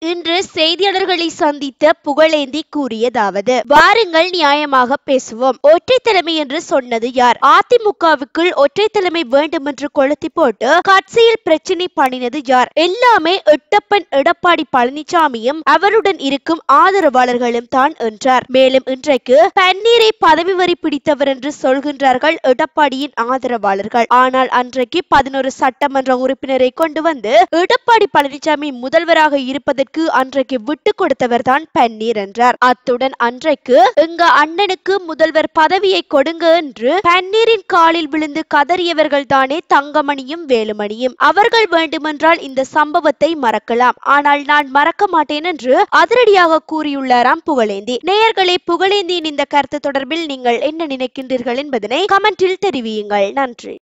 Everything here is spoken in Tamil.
இன்று செய்தியாளர்களை சந்தித்த புகழேந்தி கூறியதாவது வாருங்கள் நியாயமாக பேசுவோம் ஒற்றை தலைமை என்று சொன்னது யார் அதிமுகவுக்குள் ஒற்றை தலைமை வேண்டும் என்று கொளுத்தி போட்டு கட்சியில் பிரச்சினை பண்ணினது யார் எல்லாமே எட்டப்பன் எடப்பாடி பழனிசாமியும் அவருடன் இருக்கும் ஆதரவாளர்களும் தான் என்றார் மேலும் இன்றைக்கு பன்னீரை பதவி வரி பிடித்தவர் என்று சொல்கின்றார்கள் எடப்பாடியின் ஆதரவாளர்கள் ஆனால் அன்றைக்கு பதினோரு சட்டமன்ற உறுப்பினரை கொண்டு வந்து எடப்பாடி பழனிசாமி முதல்வராக இருப்பதற்கு அன்றைக்கு விட்டு கொடுத்தவர் தான் பன்னீர் என்றார் அத்துடன் அன்றைக்கு எங்க அண்ணனுக்கு முதல்வர் பதவியை கொடுங்க என்று பன்னீரின் காலில் விழுந்து கதறியவர்கள் தானே தங்கமணியும் வேலுமணியும் அவர்கள் வேண்டுமென்றால் இந்த சம்பவத்தை மறக்கலாம் ஆனால் நான் மறக்க மாட்டேன் என்று அதிரடியாக கூறியுள்ளாராம் புகழேந்தி நேயர்களே புகழேந்தியின் இந்த கருத்து தொடர்பில் நீங்கள் என்ன நினைக்கின்றீர்கள் என்பதனை கமெண்டில் தெரிவியுங்கள் நன்றி